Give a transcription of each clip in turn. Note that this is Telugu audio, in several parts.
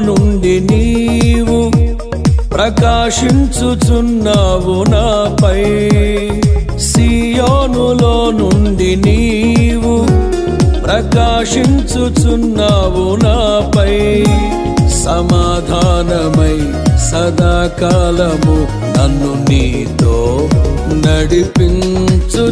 నుండి నీవు ప్రకాశించుచున్నావు నాపై సియోనులో నుండి నీవు ప్రకాశించుచున్నావు నాపై సమాధానమై సదాకాలము నన్ను నీతో నడిపించు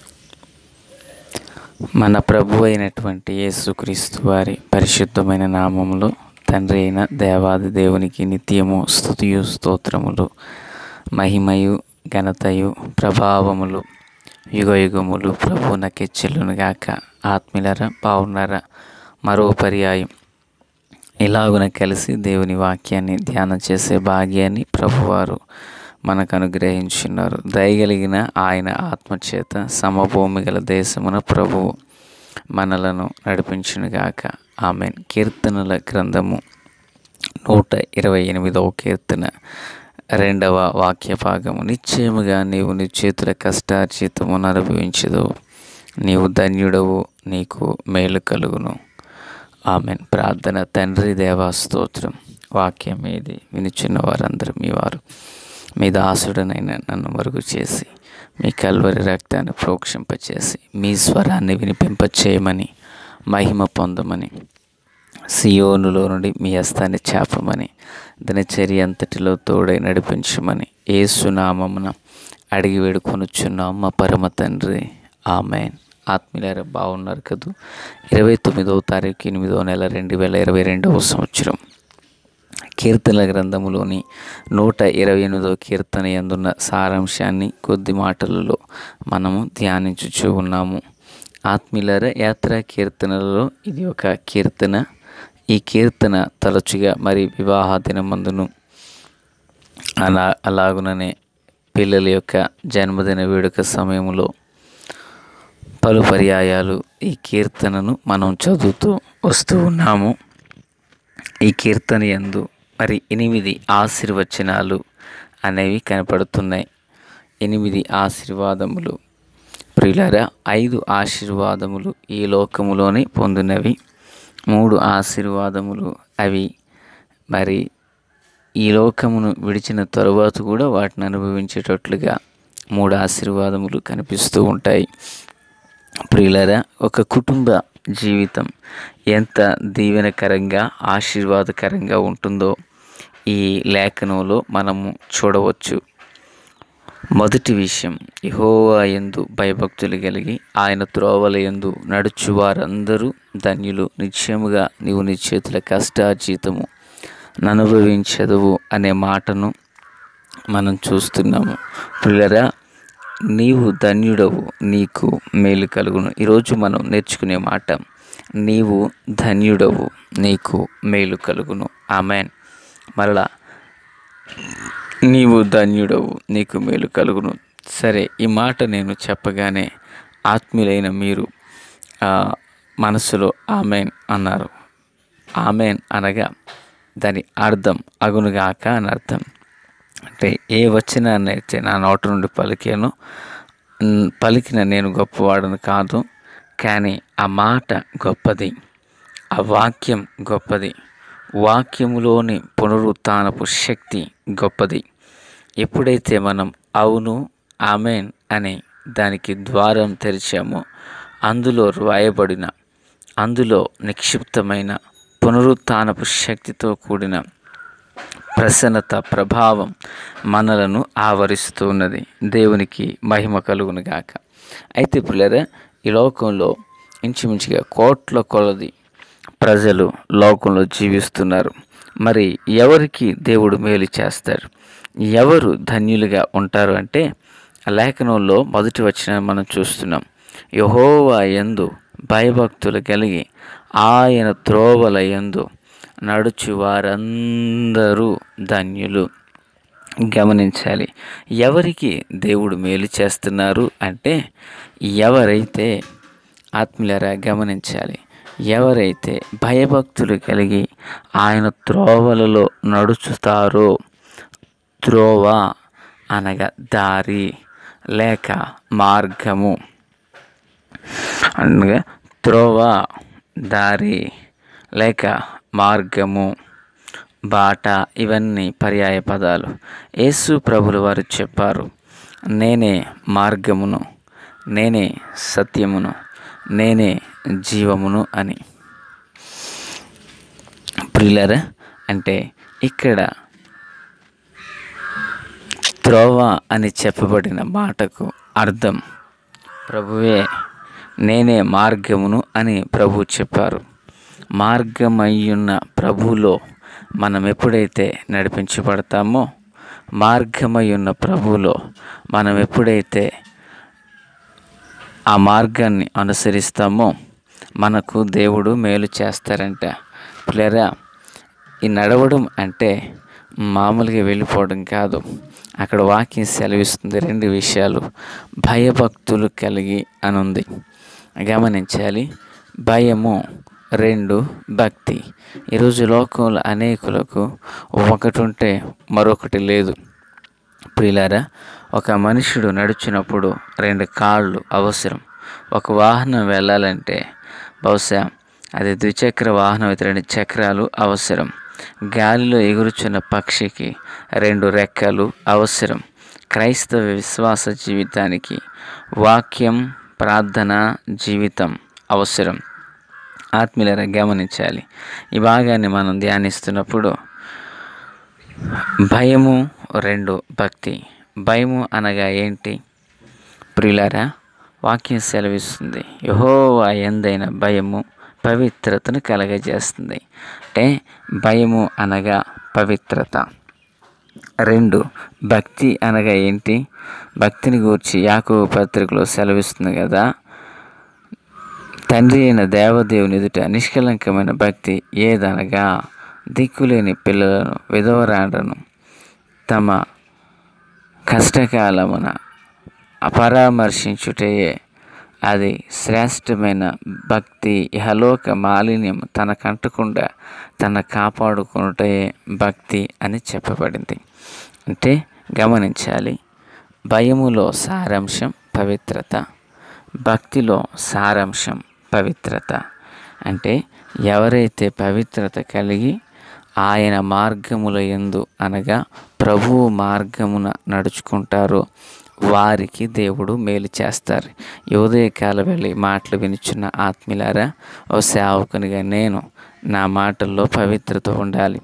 మన ప్రభు అయినటువంటి యేసుక్రీస్తు వారి పరిశుద్ధమైన నామములో తండ్రి అయిన దేవాది దేవునికి నిత్యము స్తుతియు స్తోత్రములు మహిమయు ఘనతయు ప్రభావములు యుగయుగములు ప్రభువునకే చెల్లునుగాక ఆత్మీలర బావున్నారా మరో పర్యాయం ఇలాగున కలిసి దేవుని వాక్యాన్ని ధ్యానం చేసే భాగ్యాన్ని ప్రభువారు మనకు అనుగ్రహించున్నారు దయగలిగిన ఆయన ఆత్మచేత సమభూమి గల దేశమున ప్రభువు మనలను నడిపించునుగాక ఆమెన్ కీర్తనల గ్రంథము నూట ఇరవై ఎనిమిదవ కీర్తన రెండవ వాక్య భాగము నిశ్చయముగా నీవు నీ చేతుల కష్టార్జితమును అనుభవించదు నీవు ధన్యుడవు నీకు మేలు కలుగును ఆమెన్ ప్రార్థన తండ్రి దేవా స్తోత్రం వాక్యం మీది వినుచున్న వారందరూ మీ వారు మీ దాసుడనైన నన్ను మరుగు చేసి మీ కల్వరి రక్తాన్ని ప్రోక్షింపచేసి మీ స్వరాన్ని వినిపింపచేయమని మహిమ పొందమని సియోనులో నుండి మీ హస్తాన్ని చాపమని దినచర్య అంతటిలో తోడై నడిపించమని ఏసునామమున అడిగి వేడుకొనుచున్నాం మా పరమ తండ్రి ఆమెన్ ఆత్మీయులారా బాగున్నారు కదూ ఇరవై తొమ్మిదవ తారీఖు ఎనిమిదవ నెల రెండు వేల ఇరవై రెండవ సంవత్సరం కీర్తనల గ్రంథములోని నూట ఇరవై ఎనిమిదవ కీర్తన ఎందున్న సారాంశాన్ని కొద్ది మాటలలో మనము ధ్యానించుచూ ఉన్నాము ఆత్మీయులారా యాత్రా కీర్తనలలో ఇది ఒక కీర్తన ఈ కీర్తన తరచుగా మరి వివాహ దినమందును అలా అలాగుననే పిల్లల యొక్క జన్మదిన వేడుక సమయంలో పలు పర్యాయాలు ఈ కీర్తనను మనం చదువుతూ వస్తూ ఉన్నాము ఈ కీర్తన యందు మరి ఎనిమిది ఆశీర్వచనాలు అనేవి కనపడుతున్నాయి ఎనిమిది ఆశీర్వాదములు ప్రియులారా ఐదు ఆశీర్వాదములు ఈ లోకములోనే పొందినవి మూడు ఆశీర్వాదములు అవి మరి ఈ లోకమును విడిచిన తరువాత కూడా వాటిని అనుభవించేటట్లుగా మూడు ఆశీర్వాదములు కనిపిస్తూ ఉంటాయి ప్రియులరా ఒక కుటుంబ జీవితం ఎంత దీవెనకరంగా ఆశీర్వాదకరంగా ఉంటుందో ఈ లేఖనంలో మనము చూడవచ్చు మొదటి విషయం యెహోవా యందు భయభక్తులు కలిగి ఆయన త్రోవల యందు నడుచు వారందరూ ధన్యులు నిశ్చయముగా నీవు నీ చేతుల కష్టార్జితము ననుభవించదువు అనే మాటను మనం చూస్తున్నాము పిల్లరా నీవు ధన్యుడవు నీకు మేలు కలుగును ఈరోజు మనం నేర్చుకునే మాట నీవు ధన్యుడవు నీకు మేలు కలుగును ఆమెన్ మరలా నీవు ధన్యుడవు నీకు మేలు కలుగును సరే ఈ మాట నేను చెప్పగానే ఆత్మీయులైన మీరు ఆ, మనసులో ఆమెన్ అన్నారు ఆమెన్ అనగా దాని అర్థం అగునుగాక అని అర్థం అంటే ఏ వచనాన్ని అయితే నా నోటి నుండి పలికానో న్- పలికిన నేను గొప్పవాడను కాదు కానీ ఆ మాట గొప్పది ఆ వాక్యం గొప్పది వాక్యములోని పునరుత్నపు శక్తి గొప్పది ఎప్పుడైతే మనం అవును ఆమెన్ అని దానికి ద్వారం తెరిచామో అందులో రాయబడిన అందులో నిక్షిప్తమైన పునరుత్నపు శక్తితో కూడిన ప్రసన్నత ప్రభావం మనలను ఆవరిస్తూ ఉన్నది దేవునికి మహిమ కలుగును గాక అయితే పిల్లరా ఈ లోకంలో ఇంచుమించుగా కోట్ల కొలది ప్రజలు లోకంలో జీవిస్తున్నారు మరి ఎవరికి దేవుడు మేలు చేస్తారు ఎవరు ధన్యులుగా ఉంటారు అంటే ఆ లేఖనంలో మొదటి వచ్చిన మనం చూస్తున్నాం యహోవా యందు భయభక్తులు కలిగి ఆయన త్రోవల యందు నడుచు వారందరూ ధన్యులు గమనించాలి ఎవరికి దేవుడు మేలు చేస్తున్నారు అంటే ఎవరైతే ఆత్మీయులరా గమనించాలి ఎవరైతే భయభక్తులు కలిగి ఆయన త్రోవలలో నడుచుతారో త్రోవ అనగా దారి లేక మార్గము అనగా త్రోవ దారి లేక మార్గము బాట ఇవన్నీ పర్యాయ పదాలు యేసు ప్రభులు వారు చెప్పారు నేనే మార్గమును నేనే సత్యమును నేనే జీవమును అని ప్రియులరా అంటే ఇక్కడ త్రోవ అని చెప్పబడిన మాటకు అర్థం ప్రభువే నేనే మార్గమును అని ప్రభు చెప్పారు మార్గమయ్యున్న ప్రభువులో మనం ఎప్పుడైతే నడిపించబడతామో మార్గమయ్యున్న ప్రభువులో మనం ఎప్పుడైతే ఆ మార్గాన్ని అనుసరిస్తామో మనకు దేవుడు మేలు చేస్తారంట పిల్లరా ఈ నడవడం అంటే మామూలుగా వెళ్ళిపోవడం కాదు అక్కడ వాక్యం సెలవిస్తుంది రెండు విషయాలు భయభక్తులు కలిగి అని ఉంది గమనించాలి భయము రెండు భక్తి ఈరోజు లోకంలో అనేకులకు ఒకటి ఉంటే మరొకటి లేదు ప్రియులారా ఒక మనుషుడు నడుచినప్పుడు రెండు కాళ్ళు అవసరం ఒక వాహనం వెళ్ళాలంటే బహుశా అది ద్విచక్ర వాహనం అయితే రెండు చక్రాలు అవసరం గాలిలో ఎగురుచున్న పక్షికి రెండు రెక్కలు అవసరం క్రైస్తవ విశ్వాస జీవితానికి వాక్యం ప్రార్థన జీవితం అవసరం ఆత్మీయులరా గమనించాలి ఈ భాగాన్ని మనం ధ్యానిస్తున్నప్పుడు భయము రెండు భక్తి భయము అనగా ఏంటి ప్రియులారా వాక్యం సెలవిస్తుంది యహోవా ఎందైన భయము పవిత్రతను కలగజేస్తుంది అంటే భయము అనగా పవిత్రత రెండు భక్తి అనగా ఏంటి భక్తిని గూర్చి యాకోబు పత్రికలో సెలవిస్తుంది కదా తండ్రి అయిన దేవదేవుని ఎదుట నిష్కలంకమైన భక్తి ఏదనగా దిక్కులేని పిల్లలను విధవరాండ్రను తమ కష్టకాలమున పరామర్శించుటయే అది శ్రేష్టమైన భక్తి ఇహలోక మాలిన్యం తన కంటకుండా తన కాపాడుకున్నటయే భక్తి అని చెప్పబడింది అంటే గమనించాలి భయములో సారాంశం పవిత్రత భక్తిలో సారాంశం పవిత్రత అంటే ఎవరైతే పవిత్రత కలిగి ఆయన మార్గముల ఎందు అనగా ప్రభువు మార్గమున నడుచుకుంటారో వారికి దేవుడు మేలు చేస్తారు ఈ ఉదయకాల వెళ్ళి మాటలు వినిచున్న ఆత్మీయులారా ఓ సేవకునిగా నేను నా మాటల్లో పవిత్రత ఉండాలి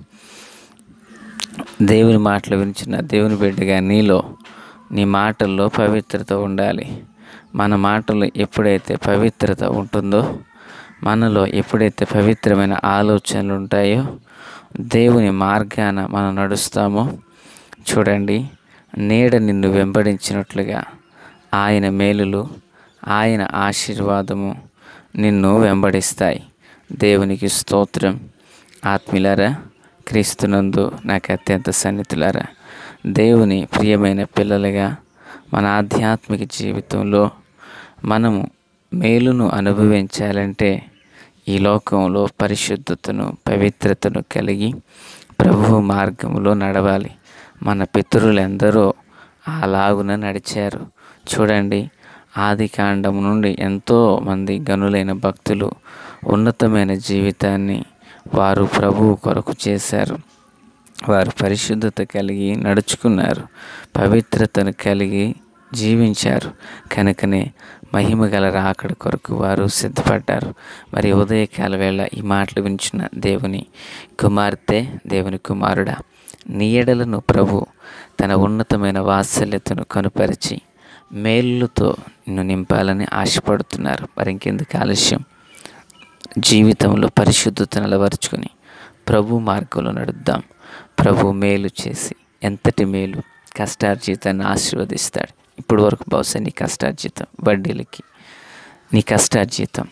దేవుని మాటలు వినిచిన దేవుని బిడ్డగా నీలో నీ మాటల్లో పవిత్రత ఉండాలి మన మాటలు ఎప్పుడైతే పవిత్రత ఉంటుందో మనలో ఎప్పుడైతే పవిత్రమైన ఆలోచనలు ఉంటాయో దేవుని మార్గాన మనం నడుస్తామో చూడండి నీడ నిన్ను వెంబడించినట్లుగా ఆయన మేలులు ఆయన ఆశీర్వాదము నిన్ను వెంబడిస్తాయి దేవునికి స్తోత్రం ఆత్మీయులారా క్రీస్తునందు నాకు అత్యంత సన్నిహితులారా దేవుని ప్రియమైన పిల్లలుగా మన ఆధ్యాత్మిక జీవితంలో మనము మేలును అనుభవించాలంటే ఈ లోకంలో పరిశుద్ధతను పవిత్రతను కలిగి ప్రభువు మార్గంలో నడవాలి మన పితరులెందరో అలాగున నడిచారు చూడండి ఆది కాండం నుండి ఎంతో మంది గనులైన భక్తులు ఉన్నతమైన జీవితాన్ని వారు ప్రభువు కొరకు చేశారు వారు పరిశుద్ధత కలిగి నడుచుకున్నారు పవిత్రతను కలిగి జీవించారు కనుకనే మహిమ గల రాకడ కొరకు వారు సిద్ధపడ్డారు మరి ఉదయకాల వేళ ఈ మాటలు వించిన దేవుని కుమార్తె దేవుని కుమారుడా నీ ఎడలను ప్రభు తన ఉన్నతమైన వాత్సల్యతను కనుపరిచి మేలుతో నిన్ను నింపాలని ఆశపడుతున్నారు మరి ఇంకెందుకు ఆలస్యం జీవితంలో పరిశుద్ధతను అలవరుచుకొని ప్రభు మార్గంలో నడుద్దాం ప్రభు మేలు చేసి ఎంతటి మేలు కష్టార్జితాన్ని ఆశీర్వదిస్తాడు ఇప్పుడు వరకు బహుశా నీ కష్టార్జితం వడ్డీలకి నీ కష్టార్జితం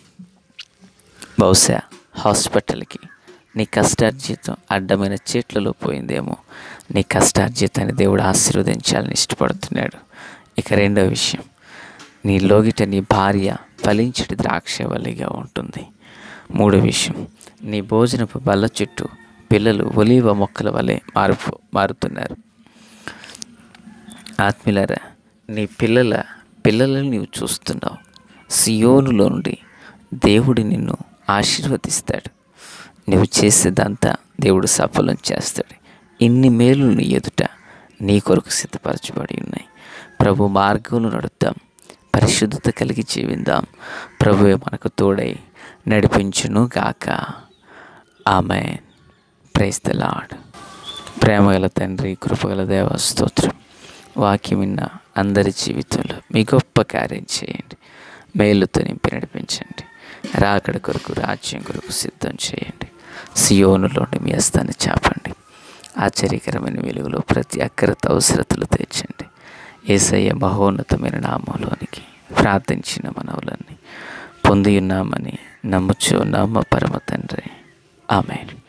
బహుశా హాస్పిటల్కి నీ కష్టార్జితం అడ్డమైన చెట్లలో పోయిందేమో నీ కష్టార్జితాన్ని దేవుడు ఆశీర్వదించాలని ఇష్టపడుతున్నాడు ఇక రెండో విషయం నీ లోగిట నీ భార్య ఫలించటి ద్రాక్షవల్లిగా ఉంటుంది మూడో విషయం నీ భోజనపు బల్ల చుట్టూ పిల్లలు ఒలీవ మొక్కల వలె మారిపో మారుతున్నారు ఆత్మీయులారా నీ పిల్లల పిల్లలను నీవు చూస్తున్నావు సియోనులో నుండి దేవుడు నిన్ను ఆశీర్వదిస్తాడు నువ్వు చేసేదంతా దేవుడు సఫలం చేస్తాడు ఇన్ని మేలు నీ ఎదుట నీ కొరకు సిద్ధపరచబడి ఉన్నాయి ప్రభు మార్గంలో నడుద్దాం పరిశుద్ధత కలిగి జీవిద్దాం ప్రభువే మనకు తోడై నడిపించును గాక ఆమె ప్రైస్ ద లాడ్ ప్రేమగల తండ్రి కృపగల దేవ స్తోత్రం వాక్యం విన్న అందరి జీవితంలో మీ గొప్ప కార్యం చేయండి మేలుతో నింపి నడిపించండి రాకడ కొరకు రాజ్యం కొరకు సిద్ధం చేయండి సియోనులోని మీ హస్తాన్ని చాపండి ఆశ్చర్యకరమైన వెలుగులో ప్రతి అక్కరత అవసరతలు తీర్చండి ఏసయ్య మహోన్నతమైన నామంలోనికి ప్రార్థించిన మనవులన్నీ పొంది ఉన్నామని నమ్ముచు ఉన్నామ పరమ తండ్రి ఆమె